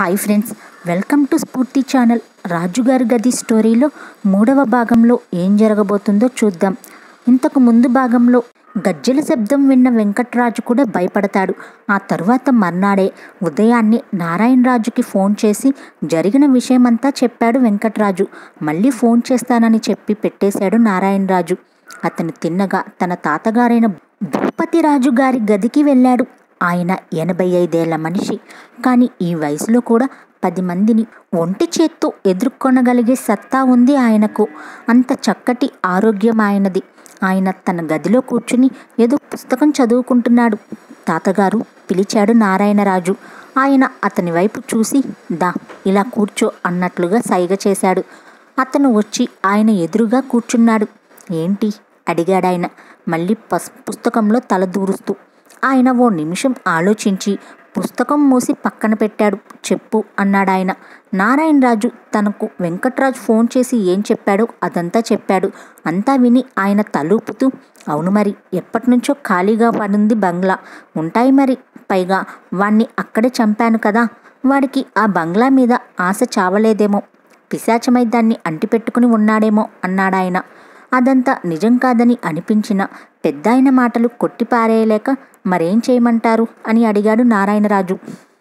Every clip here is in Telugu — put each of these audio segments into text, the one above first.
hi friends welcome to Spoorthi channel రాజుగారి గది స్టోరీలో మూడవ భాగంలో ఏం జరగబోతుందో చూద్దాం ఇంతకు ముందు భాగంలో గజ్జెల శబ్దం విన్న వెంకట్రాజు కూడా భయపడతాడు ఆ తరువాత మర్నాడే ఉదయాన్నే నారాయణరాజుకి ఫోన్ చేసి జరిగిన విషయమంతా చెప్పాడు వెంకట్రాజు మళ్ళీ ఫోన్ చేస్తానని చెప్పి పెట్టేశాడు నారాయణరాజు అతను తిన్నగా తన తాతగారైన భూపతిరాజు గారి గదికి వెళ్ళాడు ఆయన ఎనభై ఐదేళ్ల మనిషి కానీ ఈ వయసులో కూడా పది మందిని ఒంటి చేత్తో ఎదుర్కొనగలిగే సత్తా ఉంది ఆయనకు అంత చక్కటి ఆరోగ్యం ఆయనది ఆయన తన గదిలో కూర్చుని ఏదో పుస్తకం చదువుకుంటున్నాడు తాతగారు పిలిచాడు నారాయణరాజు ఆయన అతని వైపు చూసి దా ఇలా కూర్చో అన్నట్లుగా సైగ చేశాడు అతను వచ్చి ఆయన ఎదురుగా కూర్చున్నాడు ఏంటి అడిగాడాయన మళ్ళీ పస్ పుస్తకంలో తల దూరుస్తూ ఆయన ఓ నిమిషం ఆలోచించి పుస్తకం మూసి పక్కన పెట్టాడు చెప్పు అన్నాడాయన నారాయణరాజు తనకు వెంకట్రాజు ఫోన్ చేసి ఏం చెప్పాడో అదంతా చెప్పాడు అంతా విని ఆయన తలూపుతూ అవును మరి ఎప్పటినుంచో ఖాళీగా పడింది బంగ్లా ఉంటాయి మరి పైగా వాణ్ణి అక్కడే చంపాను కదా వాడికి ఆ బంగ్లా మీద ఆశ చావలేదేమో పిశాచమై దాన్ని అంటిపెట్టుకుని ఉన్నాడేమో అన్నాడాయన అదంతా నిజం కాదని అనిపించిన పెద్దాయన మాటలు కొట్టిపారేయలేక మరేం చేయమంటారు అని అడిగాడు నారాయణరాజు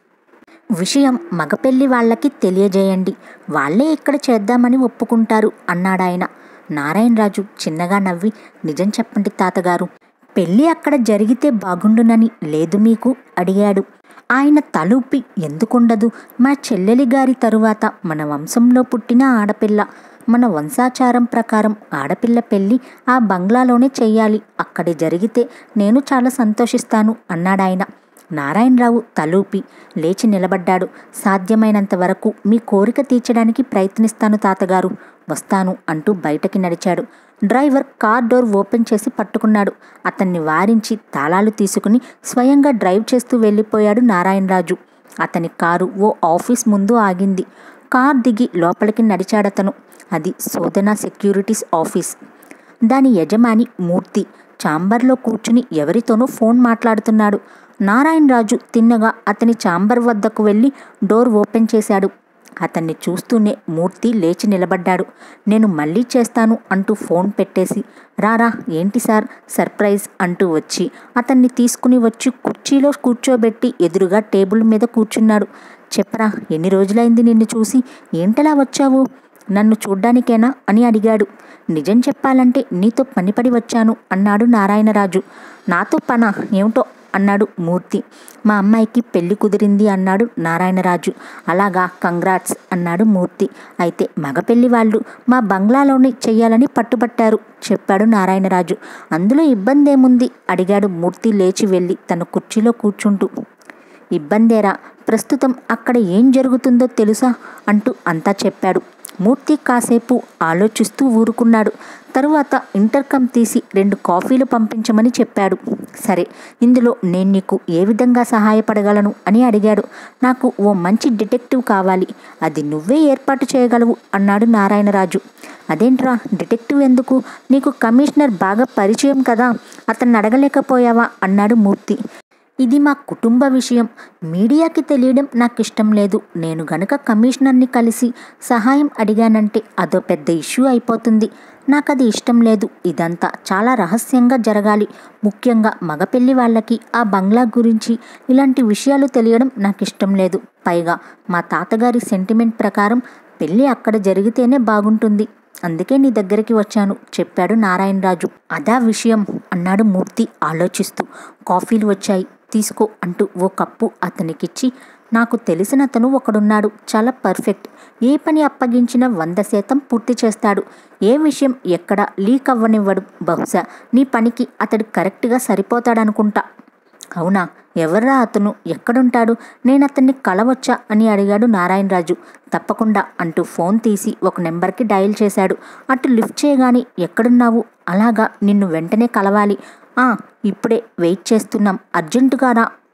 విషయం మగపెళ్లి వాళ్ళకి తెలియజేయండి వాళ్ళే ఇక్కడ చేద్దామని ఒప్పుకుంటారు అన్నాడాయన నారాయణరాజు చిన్నగా నవ్వి నిజం చెప్పండి తాతగారు పెళ్ళి అక్కడ జరిగితే బాగుండునని లేదు మీకు అడిగాడు ఆయన తలూపి ఎందుకుండదు మా చెల్లెలి గారి తరువాత మన వంశంలో పుట్టిన ఆడపిల్ల మన వంశాచారం ప్రకారం ఆడపిల్ల పెళ్ళి ఆ బంగ్లాలోనే చెయ్యాలి అక్కడి జరిగితే నేను చాలా సంతోషిస్తాను అన్నాడాయన నారాయణరావు తలూపి లేచి నిలబడ్డాడు సాధ్యమైనంత వరకు మీ కోరిక తీర్చడానికి ప్రయత్నిస్తాను తాతగారు వస్తాను అంటూ బయటకి నడిచాడు డ్రైవర్ కార్ డోర్ ఓపెన్ చేసి పట్టుకున్నాడు అతన్ని వారించి తాళాలు తీసుకుని స్వయంగా డ్రైవ్ చేస్తూ వెళ్ళిపోయాడు నారాయణరాజు అతని కారు ఓ ఆఫీస్ ముందు ఆగింది కార్ దిగి లోపలికి నడిచాడతను అది శోధన సెక్యూరిటీస్ ఆఫీస్ దాని యజమాని మూర్తి చాంబర్లో కూర్చుని ఎవరితోనో ఫోన్ మాట్లాడుతున్నాడు నారాయణరాజు తిన్నగా అతని చాంబర్ వద్దకు వెళ్ళి డోర్ ఓపెన్ చేశాడు అతన్ని చూస్తూనే మూర్తి లేచి నిలబడ్డాడు నేను మళ్ళీ చేస్తాను అంటూ ఫోన్ పెట్టేసి రారా ఏంటి సార్ సర్ప్రైజ్ అంటూ వచ్చి అతన్ని తీసుకుని వచ్చి కుర్చీలో కూర్చోబెట్టి ఎదురుగా టేబుల్ మీద కూర్చున్నాడు చెప్పరా ఎన్ని రోజులైంది నిన్ను చూసి ఏంటలా వచ్చావు నన్ను చూడ్డానికేనా అని అడిగాడు నిజం చెప్పాలంటే నీతో పనిపడి వచ్చాను అన్నాడు నారాయణరాజు నాతో పన ఏమిటో అన్నాడు మూర్తి మా అమ్మాయికి పెళ్లి కుదిరింది అన్నాడు నారాయణరాజు అలాగా కంగ్రాట్స్ అన్నాడు మూర్తి అయితే మగ పెళ్లి వాళ్ళు మా బంగ్లాలోనే చెయ్యాలని పట్టుబట్టారు చెప్పాడు నారాయణరాజు అందులో ఇబ్బంది ఏముంది అడిగాడు మూర్తి లేచి వెళ్ళి తన కుర్చీలో కూర్చుంటూ ఇబ్బందేరా ప్రస్తుతం అక్కడ ఏం జరుగుతుందో తెలుసా అంటూ అంతా చెప్పాడు మూర్తి కాసేపు ఆలోచిస్తూ ఊరుకున్నాడు తరువాత ఇంటర్కమ్ తీసి రెండు కాఫీలు పంపించమని చెప్పాడు సరే ఇందులో నేను నీకు ఏ విధంగా సహాయపడగలను అని అడిగాడు నాకు ఓ మంచి డిటెక్టివ్ కావాలి అది నువ్వే ఏర్పాటు చేయగలవు అన్నాడు నారాయణరాజు అదేంట్రా డిటెక్టివ్ ఎందుకు నీకు కమిషనర్ బాగా పరిచయం కదా అతన్ని అడగలేకపోయావా అన్నాడు మూర్తి ఇది మా కుటుంబ విషయం మీడియాకి తెలియడం నాకు ఇష్టం లేదు నేను గనక కమిషనర్ని కలిసి సహాయం అడిగానంటే అదో పెద్ద ఇష్యూ అయిపోతుంది నాకు అది ఇష్టం లేదు ఇదంతా చాలా రహస్యంగా జరగాలి ముఖ్యంగా మగపెళ్లి వాళ్ళకి ఆ బంగ్లా గురించి ఇలాంటి విషయాలు తెలియడం నాకు ఇష్టం లేదు పైగా మా తాతగారి సెంటిమెంట్ ప్రకారం పెళ్ళి అక్కడ జరిగితేనే బాగుంటుంది అందుకే నీ దగ్గరికి వచ్చాను చెప్పాడు నారాయణరాజు అదా విషయం అన్నాడు మూర్తి ఆలోచిస్తూ కాఫీలు వచ్చాయి తీసుకో అంటూ ఓ కప్పు అతనికిచ్చి నాకు తెలిసిన అతను ఒకడున్నాడు చాలా పర్ఫెక్ట్ ఏ పని అప్పగించినా వంద శాతం పూర్తి చేస్తాడు ఏ విషయం ఎక్కడ లీక్ అవ్వనివ్వడు బహుశా నీ పనికి అతడు కరెక్ట్గా సరిపోతాడనుకుంటా అవునా ఎవర్రా అతను ఎక్కడుంటాడు నేను అతన్ని కలవచ్చా అని అడిగాడు నారాయణరాజు తప్పకుండా అంటూ ఫోన్ తీసి ఒక నెంబర్కి డయల్ చేశాడు అటు లిఫ్ట్ చేయగానే ఎక్కడున్నావు అలాగా నిన్ను వెంటనే కలవాలి ఆ ఇప్పుడే వెయిట్ చేస్తున్నాం అర్జెంటుగా రా అంటూ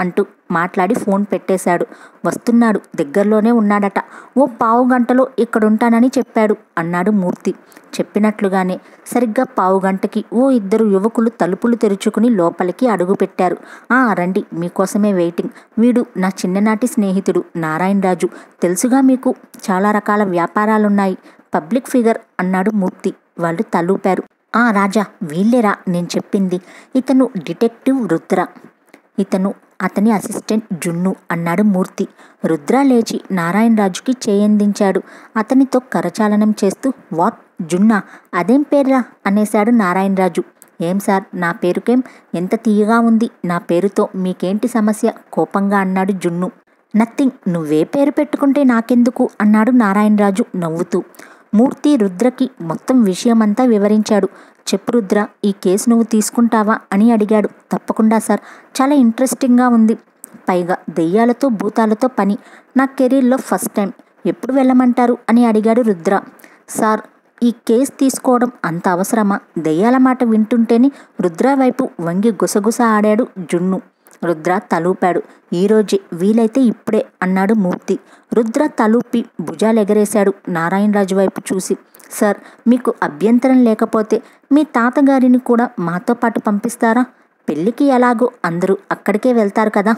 మాట్లాడి ఫోన్ పెట్టేశాడు వస్తున్నాడు దగ్గరలోనే ఉన్నాడట ఓ పావు గంటలో ఇక్కడుంటానని చెప్పాడు అన్నాడు మూర్తి చెప్పినట్లుగానే సరిగ్గా పావు గంటకి ఓ ఇద్దరు యువకులు తలుపులు తెరుచుకుని లోపలికి అడుగుపెట్టారు ఆ రండి మీకోసమే వెయిటింగ్ వీడు నా చిన్ననాటి స్నేహితుడు నారాయణరాజు తెలుసుగా మీకు చాలా రకాల వ్యాపారాలున్నాయి పబ్లిక్ ఫిగర్ అన్నాడు మూర్తి వాళ్ళు తలూపారు ఆ రాజా వీళ్ళేరా నేను చెప్పింది ఇతను డిటెక్టివ్ రుద్ర ఇతను అతని అసిస్టెంట్ జున్ను అన్నాడు మూర్తి రుద్ర లేచి నారాయణరాజుకి చేయందించాడు అతనితో కరచాలనం చేస్తూ వాట్ జున్నా అదేం పేర్రా అనేశాడు నారాయణరాజు ఏం సార్ నా పేరుకేం ఎంత తీయగా ఉంది నా పేరుతో మీకేంటి సమస్య కోపంగా అన్నాడు జున్ను నథింగ్ నువ్వే పేరు పెట్టుకుంటే నాకెందుకు అన్నాడు నారాయణరాజు నవ్వుతూ మూర్తి రుద్రకి మొత్తం విషయమంతా వివరించాడు చెప్పు రుద్ర ఈ కేసు నువ్వు తీసుకుంటావా అని అడిగాడు తప్పకుండా సార్ చాలా ఇంట్రెస్టింగ్గా ఉంది పైగా దెయ్యాలతో భూతాలతో పని నా కెరీర్లో ఫస్ట్ టైం ఎప్పుడు వెళ్ళమంటారు అని అడిగాడు రుద్ర సార్ ఈ కేసు తీసుకోవడం అంత అవసరమా దెయ్యాల మాట వింటుంటేనే రుద్ర వైపు వంగి గుసగుస ఆడాడు జున్ను రుద్ర తలూపాడు ఈరోజే వీలైతే ఇప్పుడే అన్నాడు మూర్తి రుద్ర తలూపి భుజాలెగరేశాడు నారాయణరాజు వైపు చూసి సార్ మీకు అభ్యంతరం లేకపోతే మీ తాతగారిని కూడా మాతో పాటు పంపిస్తారా పెళ్ళికి ఎలాగో అందరూ అక్కడికే వెళ్తారు కదా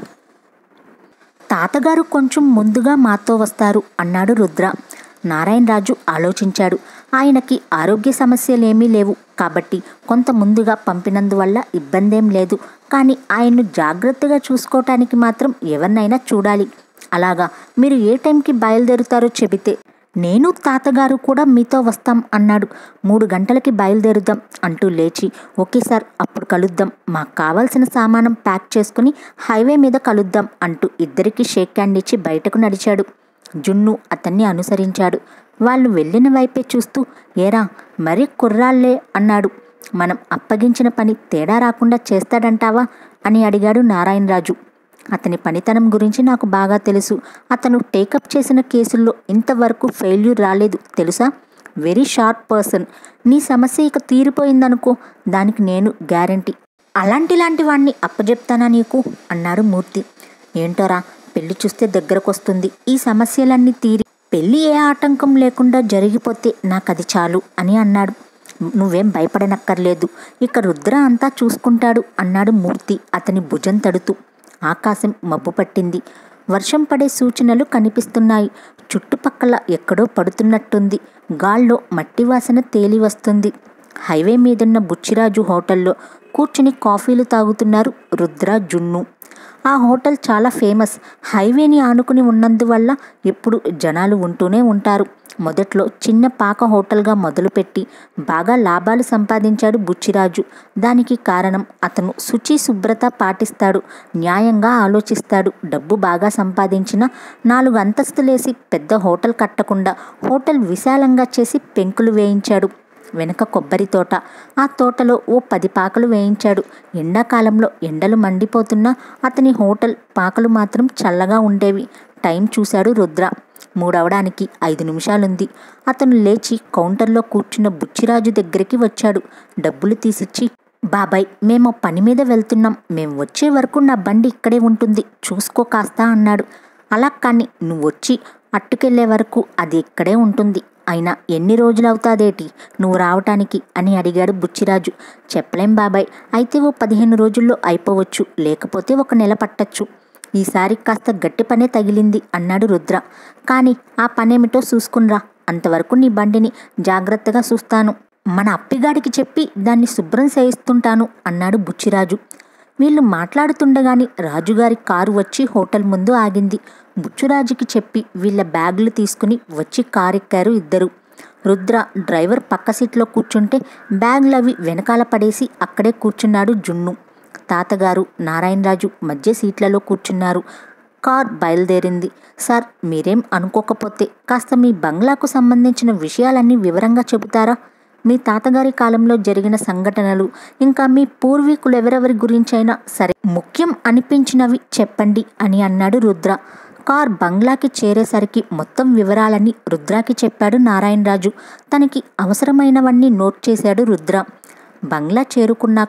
తాతగారు కొంచెం ముందుగా మాతో వస్తారు అన్నాడు రుద్ర నారాయణరాజు ఆలోచించాడు ఆయనకి ఆరోగ్య సమస్యలేమీ లేవు కాబట్టి కొంత ముందుగా పంపినందువల్ల ఇబ్బందేం లేదు కానీ ఆయన్ను జాగ్రత్తగా చూసుకోవటానికి మాత్రం ఎవరినైనా చూడాలి అలాగా మీరు ఏ టైంకి బయలుదేరుతారో చెబితే నేను తాతగారు కూడా మీతో వస్తాం అన్నాడు మూడు గంటలకి బయలుదేరుదాం అంటూ లేచి ఓకే సార్ అప్పుడు కలుద్దాం మాకు కావాల్సిన సామానం ప్యాక్ చేసుకుని హైవే మీద కలుద్దాం అంటూ ఇద్దరికి షేక్ హ్యాండ్ ఇచ్చి బయటకు నడిచాడు జున్ను అతన్ని అనుసరించాడు వాళ్ళు వెళ్ళిన వైపే చూస్తూ ఏరా మరీ కుర్రాళ్లే అన్నాడు మనం అప్పగించిన పని తేడా రాకుండా చేస్తాడంటావా అని అడిగాడు నారాయణరాజు అతని పనితనం గురించి నాకు బాగా తెలుసు అతను టేకప్ చేసిన కేసుల్లో ఇంతవరకు ఫెయిల్యూర్ రాలేదు తెలుసా వెరీ షార్ప్ పర్సన్ నీ సమస్య ఇక తీరిపోయిందనుకో దానికి నేను గ్యారంటీ అలాంటిలాంటి వాణ్ణి అప్పజెప్తానా నీకు అన్నాడు మూర్తి ఏంటోరా పెళ్లి చూస్తే దగ్గరకొస్తుంది ఈ సమస్యలన్నీ తీరి పెళ్లి ఏ ఆటంకం లేకుండా జరిగిపోతే నాకది చాలు అని అన్నాడు నువ్వేం భయపడనక్కర్లేదు ఇక రుద్ర అంతా చూసుకుంటాడు అన్నాడు మూర్తి అతని భుజం తడుతూ ఆకాశం మబ్బు పట్టింది వర్షం పడే సూచనలు కనిపిస్తున్నాయి చుట్టుపక్కల ఎక్కడో పడుతున్నట్టుంది గాల్లో మట్టి వాసన తేలి వస్తుంది హైవే మీదున్న బుచ్చిరాజు హోటల్లో కూర్చుని కాఫీలు తాగుతున్నారు రుద్ర జున్ను ఆ హోటల్ చాలా ఫేమస్ హైవేని ఆనుకుని ఉన్నందువల్ల ఎప్పుడు జనాలు ఉంటూనే ఉంటారు మొదట్లో చిన్న పాక హోటల్గా మొదలుపెట్టి బాగా లాభాలు సంపాదించాడు బుచ్చిరాజు దానికి కారణం అతను శుచి శుభ్రత పాటిస్తాడు న్యాయంగా ఆలోచిస్తాడు డబ్బు బాగా సంపాదించిన నాలుగు అంతస్తులేసి పెద్ద హోటల్ కట్టకుండా హోటల్ విశాలంగా చేసి పెంకులు వేయించాడు వెనక కొబ్బరి తోట ఆ తోటలో ఓ పది పాకలు వేయించాడు ఎండాకాలంలో ఎండలు మండిపోతున్నా అతని హోటల్ పాకలు మాత్రం చల్లగా ఉండేవి టైం చూశాడు రుద్ర మూడవడానికి ఐదు నిమిషాలుంది అతను లేచి కౌంటర్లో కూర్చున్న బుచ్చిరాజు దగ్గరికి వచ్చాడు డబ్బులు తీసిచ్చి బాబాయ్ మేము పని మీద వెళ్తున్నాం మేము వచ్చే వరకు నా బండి ఇక్కడే ఉంటుంది చూసుకో కాస్తా అన్నాడు అలా కానీ నువ్వు వచ్చి అట్టుకెళ్లే వరకు అది ఇక్కడే ఉంటుంది అయినా ఎన్ని రోజులు అవుతాదేటి నువ్వు రావటానికి అని అడిగాడు బుచ్చిరాజు చెప్పలేం బాబాయ్ అయితే ఓ పదిహేను రోజుల్లో అయిపోవచ్చు లేకపోతే ఒక నెల పట్టచ్చు ఈసారి కాస్త గట్టి పనే తగిలింది అన్నాడు రుద్ర కానీ ఆ పనేమిటో చూసుకునిరా అంతవరకు నీ బండిని జాగ్రత్తగా చూస్తాను మన అప్పిగాడికి చెప్పి దాన్ని శుభ్రం చేయిస్తుంటాను అన్నాడు బుచ్చిరాజు వీళ్ళు మాట్లాడుతుండగాని రాజుగారి కారు వచ్చి హోటల్ ముందు ఆగింది బుచ్చురాజుకి చెప్పి వీళ్ళ బ్యాగులు తీసుకుని వచ్చి కారు ఎక్కారు ఇద్దరు రుద్ర డ్రైవర్ పక్క సీట్లో కూర్చుంటే బ్యాగులు అవి వెనకాల పడేసి అక్కడే కూర్చున్నాడు జున్ను తాతగారు నారాయణరాజు మధ్య సీట్లలో కూర్చున్నారు కార్ బయలుదేరింది సార్ మీరేం అనుకోకపోతే కాస్త మీ బంగ్లాకు సంబంధించిన విషయాలన్నీ వివరంగా చెబుతారా మీ తాతగారి కాలంలో జరిగిన సంఘటనలు ఇంకా మీ పూర్వీకులు ఎవరెవరి గురించైనా సరే ముఖ్యం అనిపించినవి చెప్పండి అని అన్నాడు రుద్ర కార్ బంగ్లాకి చేరేసరికి మొత్తం వివరాలన్నీ రుద్రాకి చెప్పాడు నారాయణరాజు తనకి అవసరమైనవన్నీ నోట్ చేశాడు రుద్ర బంగ్లా చేరుకున్నాక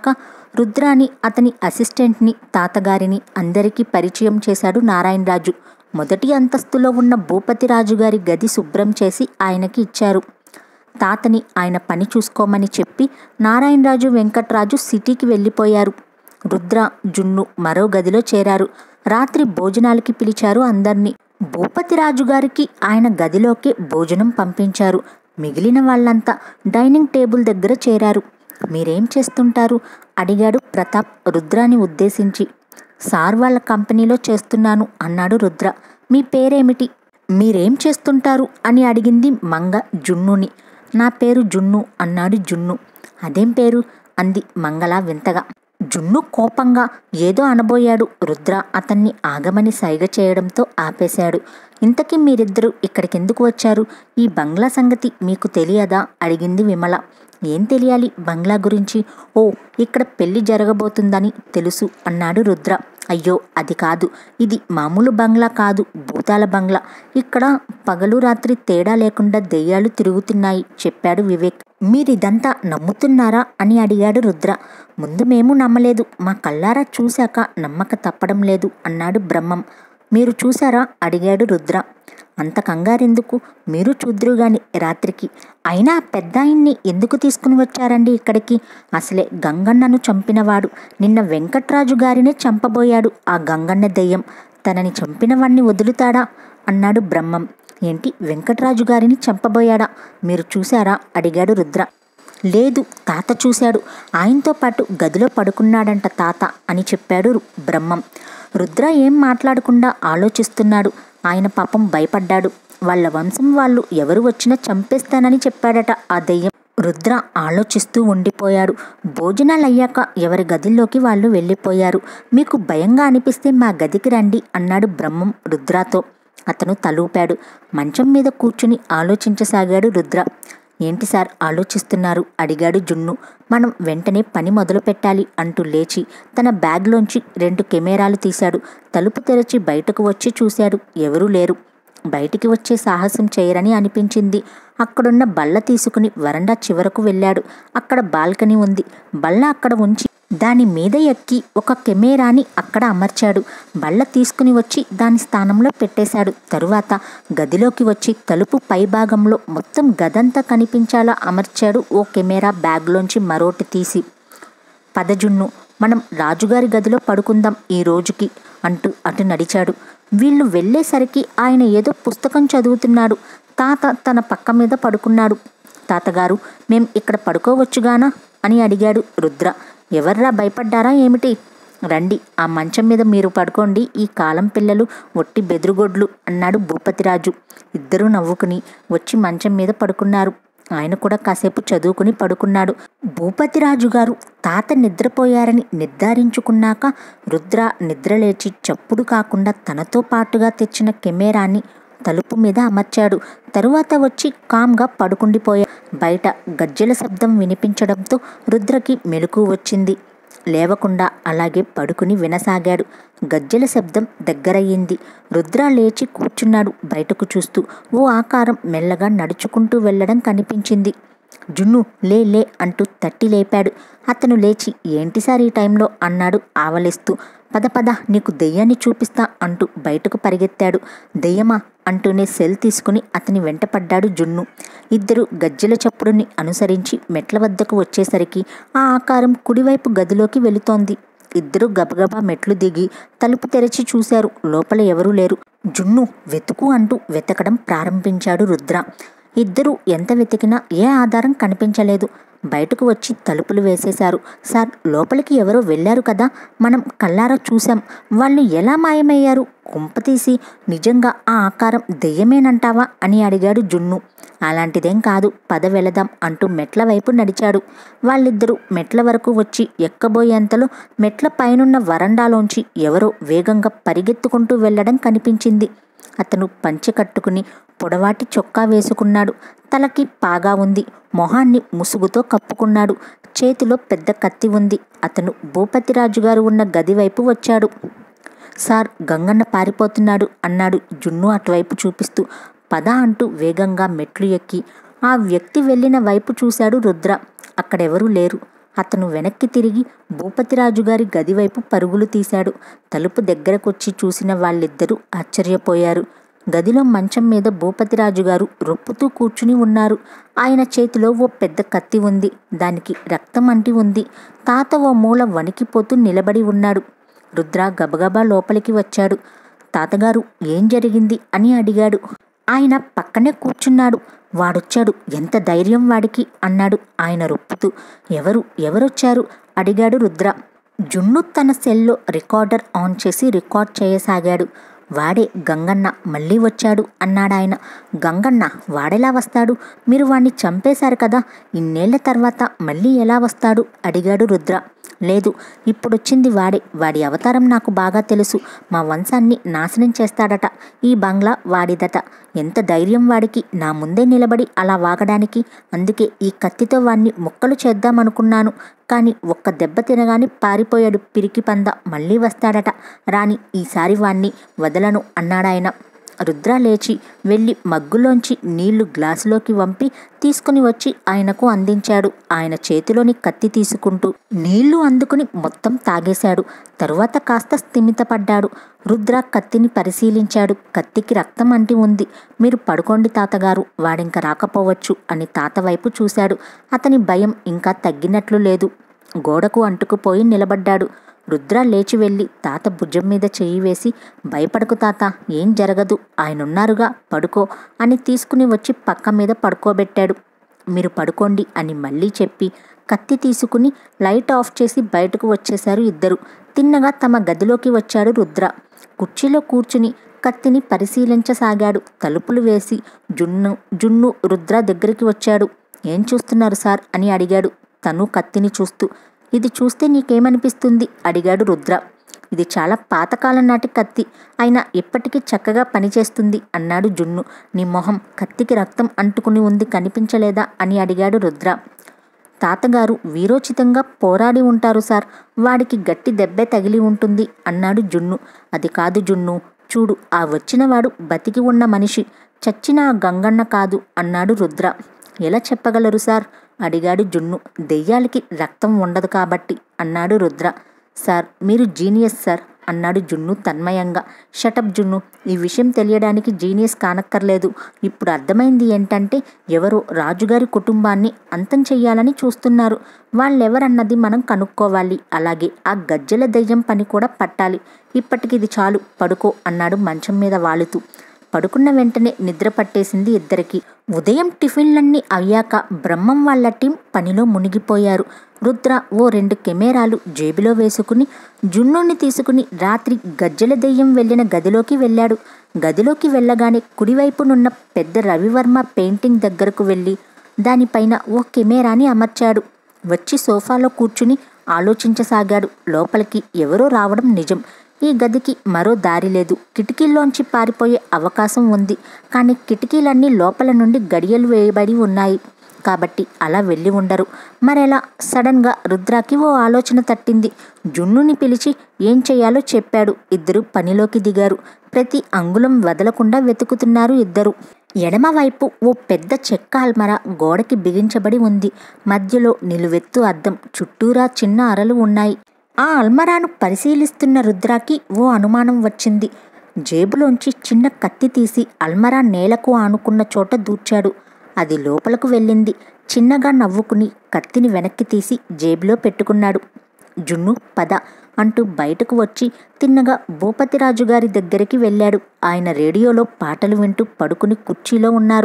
రుద్రాని అతని అసిస్టెంట్ని తాతగారిని అందరికీ పరిచయం చేశాడు నారాయణరాజు మొదటి అంతస్తులో ఉన్న భూపతిరాజు గారి గది శుభ్రం చేసి ఆయనకి ఇచ్చారు తాతని ఆయన పని చూసుకోమని చెప్పి నారాయణరాజు వెంకట్రాజు సిటీకి వెళ్ళిపోయారు రుద్ర జున్ను మరో గదిలో చేరారు రాత్రి భోజనాలకి పిలిచారు అందర్నీ భూపతిరాజు గారికి ఆయన గదిలోకి భోజనం పంపించారు మిగిలిన వాళ్ళంతా డైనింగ్ టేబుల్ దగ్గర చేరారు మీరేం చేస్తుంటారు అడిగాడు ప్రతాప్ రుద్రాని ఉద్దేశించి సార్ వాళ్ళ కంపెనీలో చేస్తున్నాను అన్నాడు రుద్ర మీ పేరేమిటి మీరేం చేస్తుంటారు అని అడిగింది మంగ జున్నుని నా పేరు జున్ను అన్నాడు జున్ను అదేం పేరు అంది మంగళ వింతగా జున్ను కోపంగా ఏదో అనబోయాడు రుద్ర అతన్ని ఆగమని సైగ చేయడంతో ఆపేశాడు ఇంతకీ మీరిద్దరూ ఇక్కడికెందుకు వచ్చారు ఈ బంగ్లా సంగతి మీకు తెలియదా అడిగింది విమల ఏం తెలియాలి బంగ్లా గురించి ఓ ఇక్కడ పెళ్లి జరగబోతుందని తెలుసు అన్నాడు రుద్ర అయ్యో అది కాదు ఇది మామూలు బంగ్లా కాదు భూతాల బంగ్లా ఇక్కడ పగలు రాత్రి తేడా లేకుండా దెయ్యాలు తిరుగుతున్నాయి చెప్పాడు వివేక్ మీరిదంతా నమ్ముతున్నారా అని అడిగాడు రుద్ర ముందు మేము నమ్మలేదు మా కళ్ళారా చూశాక నమ్మక తప్పడం లేదు అన్నాడు బ్రహ్మం మీరు చూసారా అడిగాడు రుద్ర అంత కంగారెందుకు మీరు చూద్దురు గాని రాత్రికి అయినా పెద్ద ఆయన్ని ఎందుకు తీసుకుని వచ్చారండి ఇక్కడికి అసలే గంగన్నను చంపినవాడు నిన్న వెంకట్రాజు గారినే చంపబోయాడు ఆ గంగన్న దెయ్యం తనని చంపినవాణ్ణి వదులుతాడా అన్నాడు బ్రహ్మం ఏంటి వెంకట్రాజు గారిని చంపబోయాడా మీరు చూశారా అడిగాడు రుద్ర లేదు తాత చూశాడు ఆయనతో పాటు గదిలో పడుకున్నాడంట తాత అని చెప్పాడు రు- బ్రహ్మం రుద్ర ఏం మాట్లాడకుండా ఆలోచిస్తున్నాడు ఆయన పాపం భయపడ్డాడు వాళ్ళ వంశం వాళ్ళు ఎవరు వచ్చినా చంపేస్తానని చెప్పాడట ఆ దెయ్యం రుద్ర ఆలోచిస్తూ ఉండిపోయాడు భోజనాలు అయ్యాక ఎవరి గదిలోకి వాళ్ళు వెళ్ళిపోయారు మీకు భయంగా అనిపిస్తే మా గదికి రండి అన్నాడు బ్రహ్మం రుద్రాతో అతను తలూపాడు మంచం మీద కూర్చుని ఆలోచించసాగాడు రుద్ర ఏంటి సార్ ఆలోచిస్తున్నారు అడిగాడు జున్ను మనం వెంటనే పని మొదలు పెట్టాలి అంటూ లేచి తన బ్యాగ్లోంచి రెండు కెమెరాలు తీశాడు తలుపు తెరచి బయటకు వచ్చి చూశాడు ఎవరూ లేరు బయటికి వచ్చే సాహసం చేయరని అనిపించింది అక్కడున్న బల్ల తీసుకుని వరండా చివరకు వెళ్ళాడు అక్కడ బాల్కనీ ఉంది బల్ల అక్కడ ఉంచి దాని మీద ఎక్కి ఒక కెమెరాని అక్కడ అమర్చాడు బల్ల తీసుకుని వచ్చి దాని స్థానంలో పెట్టేశాడు తరువాత గదిలోకి వచ్చి తలుపు పైభాగంలో మొత్తం గదంతా కనిపించేలా అమర్చాడు ఓ కెమెరా బ్యాగ్లోంచి మరోటి తీసి పదజున్ను మనం రాజుగారి గదిలో పడుకుందాం ఈ రోజుకి అంటూ అటు నడిచాడు వీళ్ళు వెళ్ళేసరికి ఆయన ఏదో పుస్తకం చదువుతున్నాడు తాత తన పక్క మీద పడుకున్నాడు తాతగారు మేం ఇక్కడ పడుకోవచ్చుగానా అని అడిగాడు రుద్ర ఎవర్రా భయపడ్డారా ఏమిటి రండి ఆ మంచం మీద మీరు పడుకోండి ఈ కాలం పిల్లలు ఒట్టి బెదురుగొడ్లు అన్నాడు భూపతిరాజు ఇద్దరూ నవ్వుకుని వచ్చి మంచం మీద పడుకున్నారు ఆయన కూడా కాసేపు చదువుకుని పడుకున్నాడు భూపతిరాజు గారు తాత నిద్రపోయారని నిర్ధారించుకున్నాక రుద్ర నిద్రలేచి చప్పుడు కాకుండా తనతో పాటుగా తెచ్చిన కెమెరాని తలుపు మీద అమర్చాడు తరువాత వచ్చి కామ్గా పడుకుండిపోయా బయట గజ్జెల శబ్దం వినిపించడంతో రుద్రకి మెలకు వచ్చింది లేవకుండా అలాగే పడుకుని వినసాగాడు గజ్జెల శబ్దం దగ్గరయ్యింది రుద్ర లేచి కూర్చున్నాడు బయటకు చూస్తూ ఓ ఆకారం మెల్లగా నడుచుకుంటూ వెళ్ళడం కనిపించింది జున్ను లే లే అంటూ తట్టి లేపాడు అతను లేచి ఏంటి సార్ ఈ టైంలో అన్నాడు ఆవలిస్తూ పద పద నీకు దెయ్యాన్ని చూపిస్తా అంటూ బయటకు పరిగెత్తాడు దెయ్యమా అంటూనే సెల్ తీసుకుని అతని వెంటపడ్డాడు జున్ను ఇద్దరు గజ్జెల చప్పుడుని అనుసరించి మెట్ల వద్దకు వచ్చేసరికి ఆ ఆకారం కుడివైపు గదిలోకి వెళుతోంది ఇద్దరు గబగబా మెట్లు దిగి తలుపు తెరిచి చూశారు లోపల ఎవరూ లేరు జున్ను వెతుకు అంటూ వెతకడం ప్రారంభించాడు రుద్ర ఇద్దరు ఎంత వెతికినా ఏ ఆధారం కనిపించలేదు బయటకు వచ్చి తలుపులు వేసేశారు సార్ లోపలికి ఎవరో వెళ్ళారు కదా మనం కల్లారా చూశాం వాళ్ళు ఎలా మాయమయ్యారు కుంపతీసి నిజంగా ఆ ఆకారం దెయ్యమేనంటావా అని అడిగాడు జున్ను అలాంటిదేం కాదు పద వెళదాం అంటూ మెట్ల వైపు నడిచాడు వాళ్ళిద్దరూ మెట్ల వరకు వచ్చి ఎక్కబోయేంతలో మెట్ల పైనున్న వరండాలోంచి ఎవరో వేగంగా పరిగెత్తుకుంటూ వెళ్ళడం కనిపించింది అతను పంచె కట్టుకుని పొడవాటి చొక్కా వేసుకున్నాడు తలకి పాగా ఉంది మొహాన్ని ముసుగుతో కప్పుకున్నాడు చేతిలో పెద్ద కత్తి ఉంది అతను భూపతిరాజు గారు ఉన్న గది వైపు వచ్చాడు సార్ గంగన్న పారిపోతున్నాడు అన్నాడు జున్ను అటువైపు చూపిస్తూ పద అంటూ వేగంగా మెట్లు ఎక్కి ఆ వ్యక్తి వెళ్ళిన వైపు చూశాడు రుద్ర అక్కడెవరూ లేరు అతను వెనక్కి తిరిగి భూపతిరాజు గారి గది వైపు పరుగులు తీశాడు తలుపు దగ్గరకొచ్చి చూసిన వాళ్ళిద్దరూ ఆశ్చర్యపోయారు గదిలో మంచం మీద భూపతిరాజు గారు రొప్పుతూ కూర్చుని ఉన్నారు ఆయన చేతిలో ఓ పెద్ద కత్తి ఉంది దానికి రక్తం అంటి ఉంది తాత ఓ మూల వణికిపోతూ నిలబడి ఉన్నాడు రుద్ర గబగబా లోపలికి వచ్చాడు తాతగారు ఏం జరిగింది అని అడిగాడు ఆయన పక్కనే కూర్చున్నాడు వాడొచ్చాడు ఎంత ధైర్యం వాడికి అన్నాడు ఆయన రొప్పుతూ ఎవరు ఎవరొచ్చారు అడిగాడు రుద్ర జున్ను తన సెల్లో రికార్డర్ ఆన్ చేసి రికార్డ్ చేయసాగాడు వాడే గంగన్న మళ్ళీ వచ్చాడు అన్నాడాయన గంగన్న వాడెలా వస్తాడు మీరు వాణ్ణి చంపేశారు కదా ఇన్నేళ్ల తర్వాత మళ్ళీ ఎలా వస్తాడు అడిగాడు రుద్ర లేదు ఇప్పుడొచ్చింది వాడే వాడి అవతారం నాకు బాగా తెలుసు మా వంశాన్ని నాశనం చేస్తాడట ఈ బంగ్లా వాడిదట ఎంత ధైర్యం వాడికి నా ముందే నిలబడి అలా వాగడానికి అందుకే ఈ కత్తితో వాణ్ణి ముక్కలు చేద్దామనుకున్నాను కానీ ఒక్క దెబ్బ తినగానే పారిపోయాడు పిరికి పంద మళ్ళీ వస్తాడట రాని ఈసారి వాణ్ణి వదలను అన్నాడాయన రుద్ర లేచి వెళ్ళి మగ్గులోంచి నీళ్లు గ్లాసులోకి వంపి తీసుకుని వచ్చి ఆయనకు అందించాడు ఆయన చేతిలోని కత్తి తీసుకుంటూ నీళ్లు అందుకుని మొత్తం తాగేశాడు తరువాత కాస్త స్థిమితపడ్డాడు రుద్ర కత్తిని పరిశీలించాడు కత్తికి రక్తం అంటి ఉంది మీరు పడుకోండి తాతగారు వాడింక రాకపోవచ్చు అని తాత వైపు చూశాడు అతని భయం ఇంకా తగ్గినట్లు లేదు గోడకు అంటుకుపోయి నిలబడ్డాడు రుద్ర లేచి వెళ్ళి తాత భుజం మీద చెయ్యి వేసి భయపడకు తాత ఏం జరగదు ఆయనున్నారుగా పడుకో అని తీసుకుని వచ్చి పక్క మీద పడుకోబెట్టాడు మీరు పడుకోండి అని మళ్ళీ చెప్పి కత్తి తీసుకుని లైట్ ఆఫ్ చేసి బయటకు వచ్చేశారు ఇద్దరు తిన్నగా తమ గదిలోకి వచ్చాడు రుద్ర కుర్చీలో కూర్చుని కత్తిని పరిశీలించసాగాడు తలుపులు వేసి జున్ను జున్ను రుద్ర దగ్గరికి వచ్చాడు ఏం చూస్తున్నారు సార్ అని అడిగాడు తను కత్తిని చూస్తూ ఇది చూస్తే నీకేమనిపిస్తుంది అడిగాడు రుద్ర ఇది చాలా పాతకాలం నాటి కత్తి అయినా ఇప్పటికీ చక్కగా పనిచేస్తుంది అన్నాడు జున్ను నీ మొహం కత్తికి రక్తం అంటుకుని ఉంది కనిపించలేదా అని అడిగాడు రుద్ర తాతగారు వీరోచితంగా పోరాడి ఉంటారు సార్ వాడికి గట్టి దెబ్బే తగిలి ఉంటుంది అన్నాడు జున్ను అది కాదు జున్ను చూడు ఆ వచ్చినవాడు బతికి ఉన్న మనిషి చచ్చిన ఆ గంగన్న కాదు అన్నాడు రుద్ర ఎలా చెప్పగలరు సార్ అడిగాడు జున్ను దెయ్యాలకి రక్తం ఉండదు కాబట్టి అన్నాడు రుద్ర సార్ మీరు జీనియస్ సార్ అన్నాడు జున్ను తన్మయంగా షటప్ జున్ను ఈ విషయం తెలియడానికి జీనియస్ కానక్కర్లేదు ఇప్పుడు అర్థమైంది ఏంటంటే ఎవరో రాజుగారి కుటుంబాన్ని అంతం చెయ్యాలని చూస్తున్నారు వాళ్ళెవరన్నది మనం కనుక్కోవాలి అలాగే ఆ గజ్జెల దయ్యం పని కూడా పట్టాలి ఇప్పటికి ఇది చాలు పడుకో అన్నాడు మంచం మీద వాలుతూ పడుకున్న వెంటనే నిద్ర పట్టేసింది ఇద్దరికి ఉదయం టిఫిన్లన్నీ అయ్యాక బ్రహ్మం వాళ్ళ టీం పనిలో మునిగిపోయారు రుద్ర ఓ రెండు కెమెరాలు జేబులో వేసుకుని జున్నుని తీసుకుని రాత్రి గజ్జల దెయ్యం వెళ్ళిన గదిలోకి వెళ్ళాడు గదిలోకి వెళ్ళగానే కుడివైపునున్న పెద్ద రవివర్మ పెయింటింగ్ దగ్గరకు వెళ్ళి దానిపైన ఓ కెమెరాని అమర్చాడు వచ్చి సోఫాలో కూర్చుని ఆలోచించసాగాడు లోపలికి ఎవరో రావడం నిజం ఈ గదికి మరో దారి లేదు కిటికీల్లోంచి పారిపోయే అవకాశం ఉంది కానీ కిటికీలన్నీ లోపల నుండి గడియలు వేయబడి ఉన్నాయి కాబట్టి అలా వెళ్ళి ఉండరు మరెలా సడన్గా రుద్రాకి ఓ ఆలోచన తట్టింది జున్నుని పిలిచి ఏం చేయాలో చెప్పాడు ఇద్దరు పనిలోకి దిగారు ప్రతి అంగుళం వదలకుండా వెతుకుతున్నారు ఇద్దరు ఎడమవైపు ఓ పెద్ద చెక్క అల్మర గోడకి బిగించబడి ఉంది మధ్యలో నిలువెత్తు అద్దం చుట్టూరా చిన్న అరలు ఉన్నాయి ఆ అల్మరాను పరిశీలిస్తున్న రుద్రాకి ఓ అనుమానం వచ్చింది జేబులోంచి చిన్న కత్తి తీసి అల్మరా నేలకు ఆనుకున్న చోట దూర్చాడు అది లోపలకు వెళ్ళింది చిన్నగా నవ్వుకుని కత్తిని వెనక్కి తీసి జేబులో పెట్టుకున్నాడు జున్ను పద అంటూ బయటకు వచ్చి తిన్నగా భూపతిరాజు గారి దగ్గరికి వెళ్ళాడు ఆయన రేడియోలో పాటలు వింటూ పడుకుని కుర్చీలో ఉన్నారు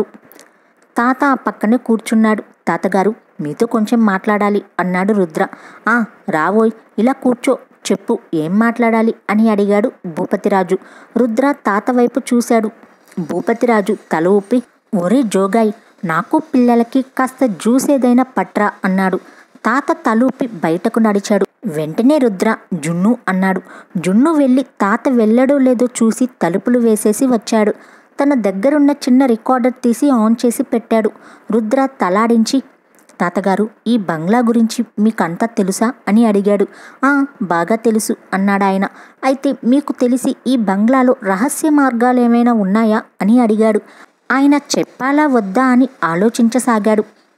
తాత ఆ పక్కనే కూర్చున్నాడు తాతగారు మీతో కొంచెం మాట్లాడాలి అన్నాడు రుద్ర ఆ రావోయ్ ఇలా కూర్చో చెప్పు ఏం మాట్లాడాలి అని అడిగాడు భూపతిరాజు రుద్ర తాత వైపు చూశాడు భూపతిరాజు తల ఊపి ఒరే జోగాయ్ నాకు పిల్లలకి కాస్త జ్యూస్ ఏదైనా పట్రా అన్నాడు తాత తలూపి బయటకు నడిచాడు వెంటనే రుద్ర జున్ను అన్నాడు జున్ను వెళ్ళి తాత వెళ్ళడో లేదో చూసి తలుపులు వేసేసి వచ్చాడు తన దగ్గరున్న చిన్న రికార్డర్ తీసి ఆన్ చేసి పెట్టాడు రుద్ర తలాడించి తాతగారు ఈ బంగ్లా గురించి మీకంతా తెలుసా అని అడిగాడు ఆ బాగా తెలుసు అన్నాడాయన అయితే మీకు తెలిసి ఈ బంగ్లాలో రహస్య మార్గాలు ఏమైనా ఉన్నాయా అని అడిగాడు ఆయన చెప్పాలా వద్దా అని ఆలోచించసాగాడు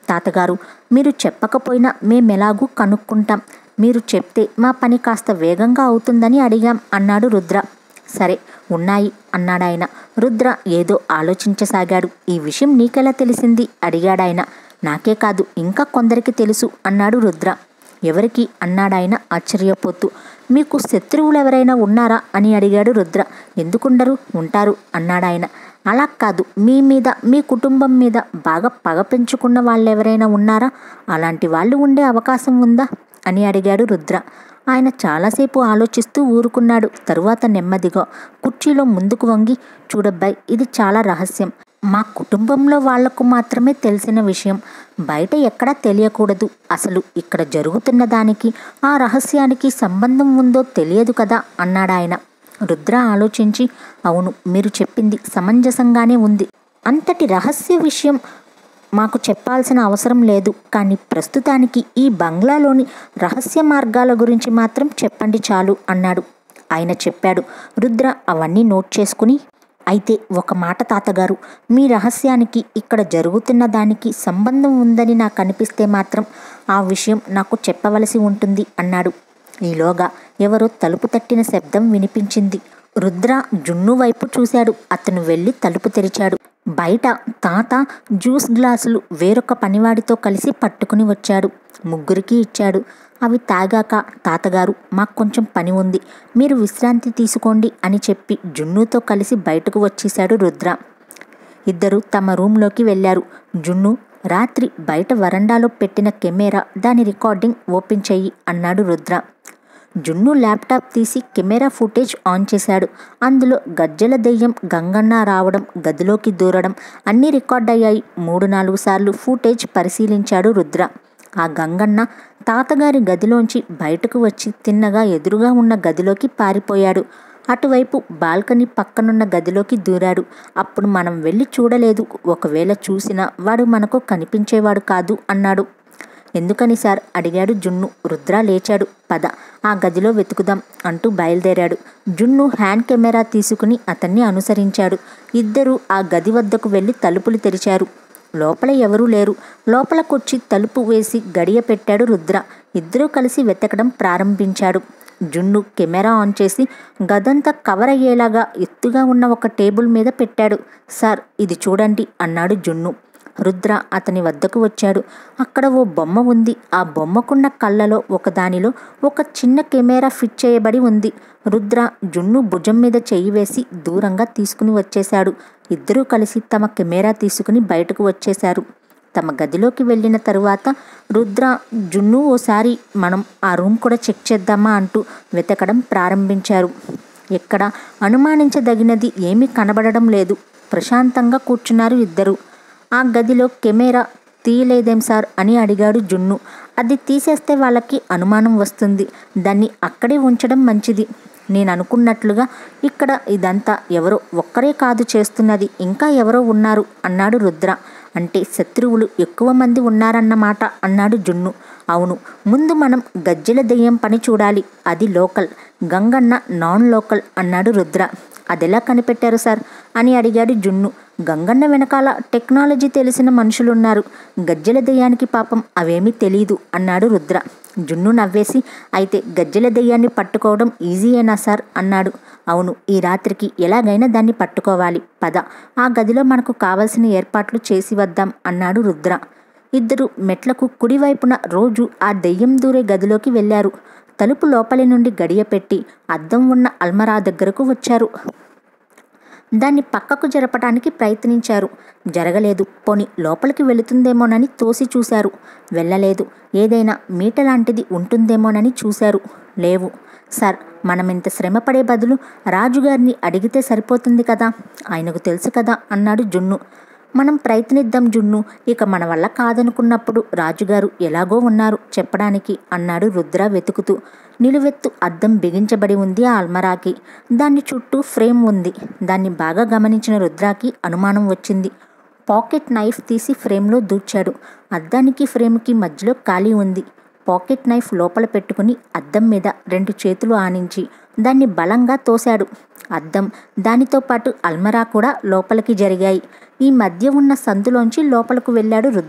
తాతగారు మీరు చెప్పకపోయినా మేమెలాగూ కనుక్కుంటాం మీరు చెప్తే మా పని కాస్త వేగంగా అవుతుందని అడిగాం అన్నాడు రుద్ర సరే ఉన్నాయి అన్నాడాయన రుద్ర ఏదో ఆలోచించసాగాడు ఈ విషయం నీకెలా తెలిసింది అడిగాడాయన నాకే కాదు ఇంకా కొందరికి తెలుసు అన్నాడు రుద్ర ఎవరికి అన్నాడాయన ఆశ్చర్యపోతూ మీకు శత్రువులు ఎవరైనా ఉన్నారా అని అడిగాడు రుద్ర ఎందుకుండరు ఉంటారు అన్నాడాయన అలా కాదు మీ మీద మీ కుటుంబం మీద బాగా పగ పెంచుకున్న వాళ్ళు ఎవరైనా ఉన్నారా అలాంటి వాళ్ళు ఉండే అవకాశం ఉందా అని అడిగాడు రుద్ర ఆయన చాలాసేపు ఆలోచిస్తూ ఊరుకున్నాడు తరువాత నెమ్మదిగా కుర్చీలో ముందుకు వంగి చూడబ్బాయి ఇది చాలా రహస్యం మా కుటుంబంలో వాళ్లకు మాత్రమే తెలిసిన విషయం బయట ఎక్కడా తెలియకూడదు అసలు ఇక్కడ జరుగుతున్న దానికి ఆ రహస్యానికి సంబంధం ఉందో తెలియదు కదా అన్నాడాయన రుద్ర ఆలోచించి అవును మీరు చెప్పింది సమంజసంగానే ఉంది అంతటి రహస్య విషయం మాకు చెప్పాల్సిన అవసరం లేదు కానీ ప్రస్తుతానికి ఈ బంగ్లాలోని రహస్య మార్గాల గురించి మాత్రం చెప్పండి చాలు అన్నాడు ఆయన చెప్పాడు రుద్ర అవన్నీ నోట్ చేసుకుని అయితే ఒక మాట తాతగారు మీ రహస్యానికి ఇక్కడ జరుగుతున్న దానికి సంబంధం ఉందని నాకు అనిపిస్తే మాత్రం ఆ విషయం నాకు చెప్పవలసి ఉంటుంది అన్నాడు ఈలోగా ఎవరో తలుపు తట్టిన శబ్దం వినిపించింది రుద్ర జున్ను వైపు చూశాడు అతను వెళ్ళి తలుపు తెరిచాడు బయట తాత జ్యూస్ గ్లాసులు వేరొక పనివాడితో కలిసి పట్టుకుని వచ్చాడు ముగ్గురికి ఇచ్చాడు అవి తాగాక తాతగారు మాకు కొంచెం పని ఉంది మీరు విశ్రాంతి తీసుకోండి అని చెప్పి జున్నుతో కలిసి బయటకు వచ్చేశాడు రుద్ర ఇద్దరు తమ రూంలోకి వెళ్ళారు జున్ను రాత్రి బయట వరండాలో పెట్టిన కెమెరా దాని రికార్డింగ్ ఓపెన్ చెయ్యి అన్నాడు రుద్ర జున్ను ల్యాప్టాప్ తీసి కెమెరా ఫుటేజ్ ఆన్ చేశాడు అందులో గజ్జల దెయ్యం గంగన్న రావడం గదిలోకి దూరడం అన్నీ రికార్డ్ అయ్యాయి మూడు నాలుగు సార్లు ఫుటేజ్ పరిశీలించాడు రుద్ర ఆ గంగన్న తాతగారి గదిలోంచి బయటకు వచ్చి తిన్నగా ఎదురుగా ఉన్న గదిలోకి పారిపోయాడు అటువైపు బాల్కనీ పక్కనున్న గదిలోకి దూరాడు అప్పుడు మనం వెళ్ళి చూడలేదు ఒకవేళ చూసినా వాడు మనకు కనిపించేవాడు కాదు అన్నాడు ఎందుకని సార్ అడిగాడు జున్ను రుద్ర లేచాడు పద ఆ గదిలో వెతుకుదాం అంటూ బయలుదేరాడు జున్ను హ్యాండ్ కెమెరా తీసుకుని అతన్ని అనుసరించాడు ఇద్దరూ ఆ గది వద్దకు వెళ్ళి తలుపులు తెరిచారు లోపల ఎవరూ లేరు లోపలకొచ్చి తలుపు వేసి గడియ పెట్టాడు రుద్ర ఇద్దరూ కలిసి వెతకడం ప్రారంభించాడు జున్ను కెమెరా ఆన్ చేసి గదంతా కవర్ అయ్యేలాగా ఎత్తుగా ఉన్న ఒక టేబుల్ మీద పెట్టాడు సార్ ఇది చూడండి అన్నాడు జున్ను రుద్ర అతని వద్దకు వచ్చాడు అక్కడ ఓ బొమ్మ ఉంది ఆ బొమ్మకున్న కళ్ళలో ఒకదానిలో ఒక చిన్న కెమెరా ఫిట్ చేయబడి ఉంది రుద్ర జున్ను భుజం మీద చెయ్యి వేసి దూరంగా తీసుకుని వచ్చేశాడు ఇద్దరూ కలిసి తమ కెమెరా తీసుకుని బయటకు వచ్చేశారు తమ గదిలోకి వెళ్ళిన తరువాత రుద్ర జున్ను ఓసారి మనం ఆ రూమ్ కూడా చెక్ చేద్దామా అంటూ వెతకడం ప్రారంభించారు ఎక్కడ అనుమానించదగినది ఏమీ కనబడడం లేదు ప్రశాంతంగా కూర్చున్నారు ఇద్దరు ఆ గదిలో కెమెరా తీయలేదేం సార్ అని అడిగాడు జున్ను అది తీసేస్తే వాళ్ళకి అనుమానం వస్తుంది దాన్ని అక్కడే ఉంచడం మంచిది నేను అనుకున్నట్లుగా ఇక్కడ ఇదంతా ఎవరో ఒక్కరే కాదు చేస్తున్నది ఇంకా ఎవరో ఉన్నారు అన్నాడు రుద్ర అంటే శత్రువులు ఎక్కువ మంది ఉన్నారన్నమాట అన్నాడు జున్ను అవును ముందు మనం గజ్జెల దెయ్యం పని చూడాలి అది లోకల్ గంగన్న నాన్ లోకల్ అన్నాడు రుద్ర అదెలా కనిపెట్టారు సార్ అని అడిగాడు జున్ను గంగన్న వెనకాల టెక్నాలజీ తెలిసిన మనుషులున్నారు గజ్జెల దెయ్యానికి పాపం అవేమీ తెలీదు అన్నాడు రుద్ర జున్ను నవ్వేసి అయితే గజ్జెల దెయ్యాన్ని పట్టుకోవడం ఈజీయేనా సార్ అన్నాడు అవును ఈ రాత్రికి ఎలాగైనా దాన్ని పట్టుకోవాలి పద ఆ గదిలో మనకు కావలసిన ఏర్పాట్లు చేసి వద్దాం అన్నాడు రుద్ర ఇద్దరు మెట్లకు కుడివైపున రోజు ఆ దెయ్యం దూరే గదిలోకి వెళ్ళారు తలుపు లోపలి నుండి గడియ పెట్టి అద్దం ఉన్న అల్మరా దగ్గరకు వచ్చారు దాన్ని పక్కకు జరపటానికి ప్రయత్నించారు జరగలేదు పోని లోపలికి వెళుతుందేమోనని తోసి చూశారు వెళ్ళలేదు ఏదైనా మీట లాంటిది ఉంటుందేమోనని చూశారు లేవు సార్ మనం ఇంత శ్రమపడే బదులు రాజుగారిని అడిగితే సరిపోతుంది కదా ఆయనకు తెలుసు కదా అన్నాడు జున్ను మనం ప్రయత్నిద్దాం జున్ను ఇక మన వల్ల కాదనుకున్నప్పుడు రాజుగారు ఎలాగో ఉన్నారు చెప్పడానికి అన్నాడు రుద్ర వెతుకుతూ నిలువెత్తు అద్దం బిగించబడి ఉంది ఆ అల్మరాకి దాని చుట్టూ ఫ్రేమ్ ఉంది దాన్ని బాగా గమనించిన రుద్రాకి అనుమానం వచ్చింది పాకెట్ నైఫ్ తీసి ఫ్రేమ్లో దూర్చాడు అద్దానికి ఫ్రేమ్కి మధ్యలో ఖాళీ ఉంది పాకెట్ నైఫ్ లోపల పెట్టుకుని అద్దం మీద రెండు చేతులు ఆనించి దాన్ని బలంగా తోశాడు అద్దం దానితో పాటు అల్మరా కూడా లోపలికి జరిగాయి ఈ మధ్య ఉన్న సందులోంచి లోపలకు వెళ్ళాడు రుద్ర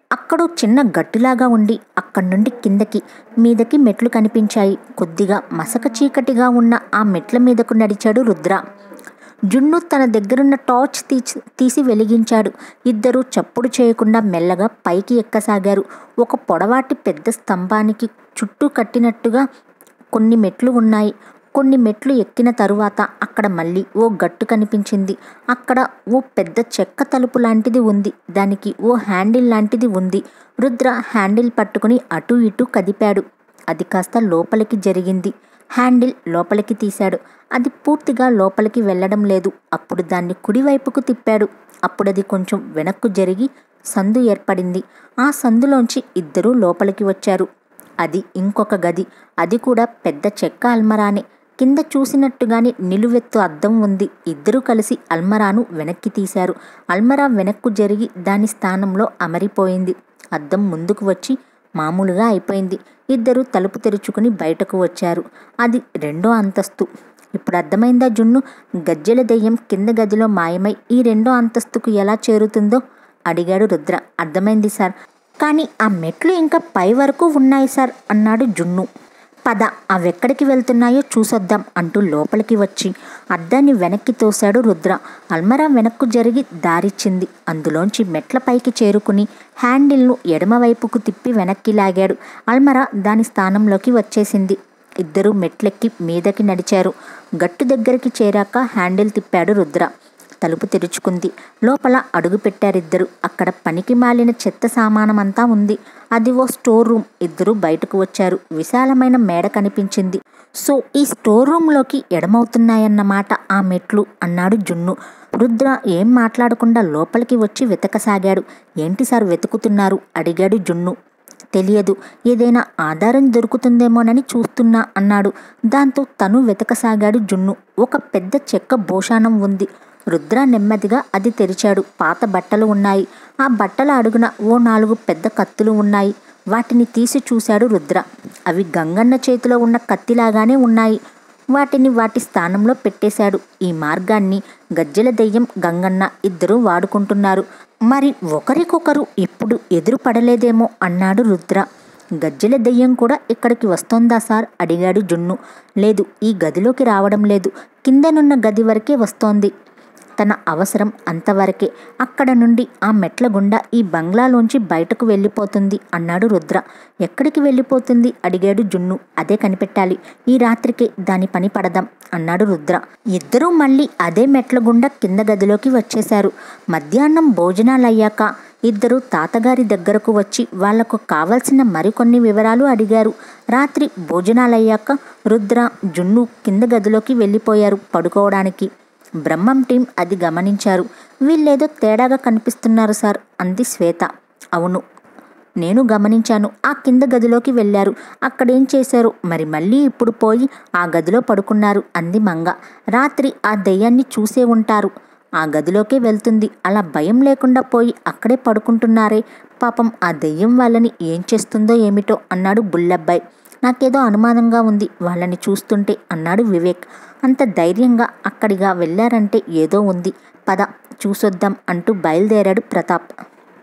అక్కడో చిన్న గట్టులాగా ఉండి అక్కడి నుండి కిందకి మీదకి మెట్లు కనిపించాయి కొద్దిగా మసక చీకటిగా ఉన్న ఆ మెట్ల మీదకు నడిచాడు రుద్ర జున్ను తన దగ్గరున్న టార్చ్ తీసి తీసి వెలిగించాడు ఇద్దరూ చప్పుడు చేయకుండా మెల్లగా పైకి ఎక్కసాగారు ఒక పొడవాటి పెద్ద స్తంభానికి చుట్టూ కట్టినట్టుగా కొన్ని మెట్లు ఉన్నాయి కొన్ని మెట్లు ఎక్కిన తరువాత అక్కడ మళ్ళీ ఓ గట్టు కనిపించింది అక్కడ ఓ పెద్ద చెక్క తలుపు లాంటిది ఉంది దానికి ఓ హ్యాండిల్ లాంటిది ఉంది రుద్ర హ్యాండిల్ పట్టుకుని అటు ఇటు కదిపాడు అది కాస్త లోపలికి జరిగింది హ్యాండిల్ లోపలికి తీశాడు అది పూర్తిగా లోపలికి వెళ్ళడం లేదు అప్పుడు దాన్ని కుడివైపుకు తిప్పాడు అప్పుడు అది కొంచెం వెనక్కు జరిగి సందు ఏర్పడింది ఆ సందులోంచి ఇద్దరూ లోపలికి వచ్చారు అది ఇంకొక గది అది కూడా పెద్ద చెక్క అల్మరానే కింద చూసినట్టుగానే నిలువెత్తు అద్దం ఉంది ఇద్దరూ కలిసి అల్మరాను వెనక్కి తీశారు అల్మరా వెనక్కు జరిగి దాని స్థానంలో అమరిపోయింది అద్దం ముందుకు వచ్చి మామూలుగా అయిపోయింది ఇద్దరు తలుపు తెరుచుకుని బయటకు వచ్చారు అది రెండో అంతస్తు ఇప్పుడు అర్థమైందా జున్ను గజ్జెల దెయ్యం కింద గదిలో మాయమై ఈ రెండో అంతస్తుకు ఎలా చేరుతుందో అడిగాడు రుద్ర అర్థమైంది సార్ కానీ ఆ మెట్లు ఇంకా పై వరకు ఉన్నాయి సార్ అన్నాడు జున్ను పద అవెక్కడికి వెళ్తున్నాయో చూసొద్దాం అంటూ లోపలికి వచ్చి అద్దాన్ని వెనక్కి తోశాడు రుద్ర అల్మరా వెనక్కు జరిగి దారిచ్చింది అందులోంచి మెట్ల పైకి చేరుకుని హ్యాండిల్ను ఎడమవైపుకు తిప్పి వెనక్కి లాగాడు అల్మరా దాని స్థానంలోకి వచ్చేసింది ఇద్దరూ మెట్లెక్కి మీదకి నడిచారు గట్టు దగ్గరికి చేరాక హ్యాండిల్ తిప్పాడు రుద్ర తలుపు తెరుచుకుంది లోపల అడుగు పెట్టారిద్దరు అక్కడ పనికి మాలిన చెత్త సామానమంతా ఉంది అది ఓ స్టోర్ రూమ్ ఇద్దరు బయటకు వచ్చారు విశాలమైన మేడ కనిపించింది సో ఈ స్టోర్ రూమ్లోకి ఎడమవుతున్నాయన్నమాట ఆ మెట్లు అన్నాడు జున్ను రుద్ర ఏం మాట్లాడకుండా లోపలికి వచ్చి వెతకసాగాడు ఏంటి సార్ వెతుకుతున్నారు అడిగాడు జున్ను తెలియదు ఏదైనా ఆధారం దొరుకుతుందేమోనని చూస్తున్నా అన్నాడు దాంతో తను వెతకసాగాడు జున్ను ఒక పెద్ద చెక్క భోషాణం ఉంది రుద్ర నెమ్మదిగా అది తెరిచాడు పాత బట్టలు ఉన్నాయి ఆ బట్టల అడుగున ఓ నాలుగు పెద్ద కత్తులు ఉన్నాయి వాటిని తీసి చూశాడు రుద్ర అవి గంగన్న చేతిలో ఉన్న కత్తిలాగానే ఉన్నాయి వాటిని వాటి స్థానంలో పెట్టేశాడు ఈ మార్గాన్ని గజ్జెల దెయ్యం గంగన్న ఇద్దరూ వాడుకుంటున్నారు మరి ఒకరికొకరు ఇప్పుడు ఎదురు పడలేదేమో అన్నాడు రుద్ర గజ్జెల దెయ్యం కూడా ఇక్కడికి వస్తోందా సార్ అడిగాడు జున్ను లేదు ఈ గదిలోకి రావడం లేదు కిందనున్న గది వరకే వస్తోంది తన అవసరం అంతవరకే అక్కడ నుండి ఆ మెట్ల గుండా ఈ బంగ్లాలోంచి బయటకు వెళ్ళిపోతుంది అన్నాడు రుద్ర ఎక్కడికి వెళ్ళిపోతుంది అడిగాడు జున్ను అదే కనిపెట్టాలి ఈ రాత్రికి దాని పని పడదాం అన్నాడు రుద్ర ఇద్దరూ మళ్ళీ అదే మెట్ల గుండా కింద గదిలోకి వచ్చేశారు మధ్యాహ్నం భోజనాలయ్యాక ఇద్దరు తాతగారి దగ్గరకు వచ్చి వాళ్లకు కావలసిన మరికొన్ని వివరాలు అడిగారు రాత్రి భోజనాలయ్యాక రుద్ర జున్ను కింద గదిలోకి వెళ్ళిపోయారు పడుకోవడానికి బ్రహ్మం టీం అది గమనించారు వీళ్ళేదో తేడాగా కనిపిస్తున్నారు సార్ అంది శ్వేత అవును నేను గమనించాను ఆ కింద గదిలోకి వెళ్ళారు అక్కడేం చేశారు మరి మళ్ళీ ఇప్పుడు పోయి ఆ గదిలో పడుకున్నారు అంది మంగ రాత్రి ఆ దెయ్యాన్ని చూసే ఉంటారు ఆ గదిలోకే వెళ్తుంది అలా భయం లేకుండా పోయి అక్కడే పడుకుంటున్నారే పాపం ఆ దెయ్యం వాళ్ళని ఏం చేస్తుందో ఏమిటో అన్నాడు బుల్లబ్బాయి నాకేదో అనుమానంగా ఉంది వాళ్ళని చూస్తుంటే అన్నాడు వివేక్ అంత ధైర్యంగా అక్కడిగా వెళ్ళారంటే ఏదో ఉంది పద చూసొద్దాం అంటూ బయలుదేరాడు ప్రతాప్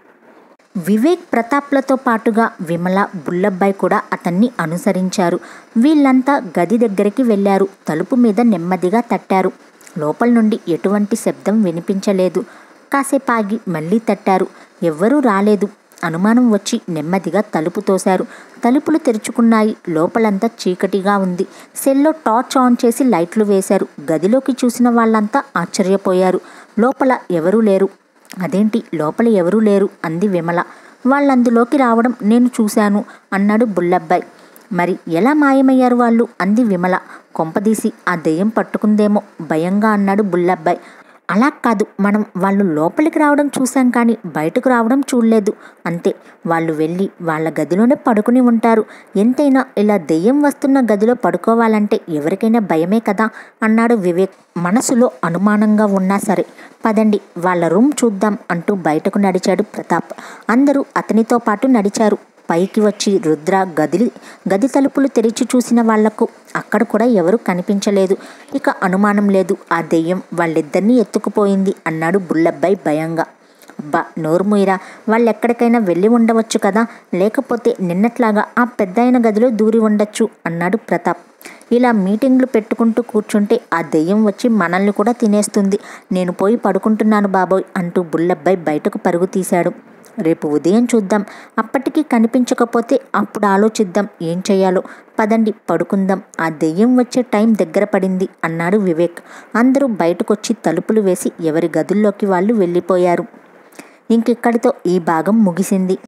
వివేక్ ప్రతాప్లతో పాటుగా విమల బుల్లబ్బాయి కూడా అతన్ని అనుసరించారు వీళ్ళంతా గది దగ్గరికి వెళ్ళారు తలుపు మీద నెమ్మదిగా తట్టారు లోపల నుండి ఎటువంటి శబ్దం వినిపించలేదు కాసేపు ఆగి మళ్ళీ తట్టారు ఎవ్వరూ రాలేదు అనుమానం వచ్చి నెమ్మదిగా తలుపు తోశారు తలుపులు తెరుచుకున్నాయి లోపలంతా చీకటిగా ఉంది సెల్లో టార్చ్ ఆన్ చేసి లైట్లు వేశారు గదిలోకి చూసిన వాళ్ళంతా ఆశ్చర్యపోయారు లోపల ఎవరూ లేరు అదేంటి లోపల ఎవరూ లేరు అంది విమల వాళ్ళందులోకి రావడం నేను చూశాను అన్నాడు బుల్లబ్బాయి మరి ఎలా మాయమయ్యారు వాళ్ళు అంది విమల కొంపదీసి ఆ దెయ్యం పట్టుకుందేమో భయంగా అన్నాడు బుల్లబ్బాయి అలా కాదు మనం వాళ్ళు లోపలికి రావడం చూసాం కానీ బయటకు రావడం చూడలేదు అంతే వాళ్ళు వెళ్ళి వాళ్ళ గదిలోనే పడుకుని ఉంటారు ఎంతైనా ఇలా దెయ్యం వస్తున్న గదిలో పడుకోవాలంటే ఎవరికైనా భయమే కదా అన్నాడు వివేక్ మనసులో అనుమానంగా ఉన్నా సరే పదండి వాళ్ళ రూమ్ చూద్దాం అంటూ బయటకు నడిచాడు ప్రతాప్ అందరూ అతనితో పాటు నడిచారు పైకి వచ్చి రుద్ర గది గది తలుపులు తెరిచి చూసిన వాళ్లకు అక్కడ కూడా ఎవరు కనిపించలేదు ఇక అనుమానం లేదు ఆ దెయ్యం వాళ్ళిద్దరినీ ఎత్తుకుపోయింది అన్నాడు బుల్లబ్బాయి భయంగా అబ్బా నోరు మూయరా వాళ్ళు ఎక్కడికైనా వెళ్ళి ఉండవచ్చు కదా లేకపోతే నిన్నట్లాగా ఆ పెద్దాయన గదిలో దూరి ఉండొచ్చు అన్నాడు ప్రతాప్ ఇలా మీటింగ్లు పెట్టుకుంటూ కూర్చుంటే ఆ దెయ్యం వచ్చి మనల్ని కూడా తినేస్తుంది నేను పోయి పడుకుంటున్నాను బాబోయ్ అంటూ బుల్లబ్బాయి బయటకు పరుగు తీశాడు రేపు ఉదయం చూద్దాం అప్పటికి కనిపించకపోతే అప్పుడు ఆలోచిద్దాం ఏం చేయాలో పదండి పడుకుందాం ఆ దెయ్యం వచ్చే టైం దగ్గర పడింది అన్నాడు వివేక్ అందరూ బయటకొచ్చి తలుపులు వేసి ఎవరి గదుల్లోకి వాళ్ళు వెళ్ళిపోయారు ఇంకిక్కడితో ఈ భాగం ముగిసింది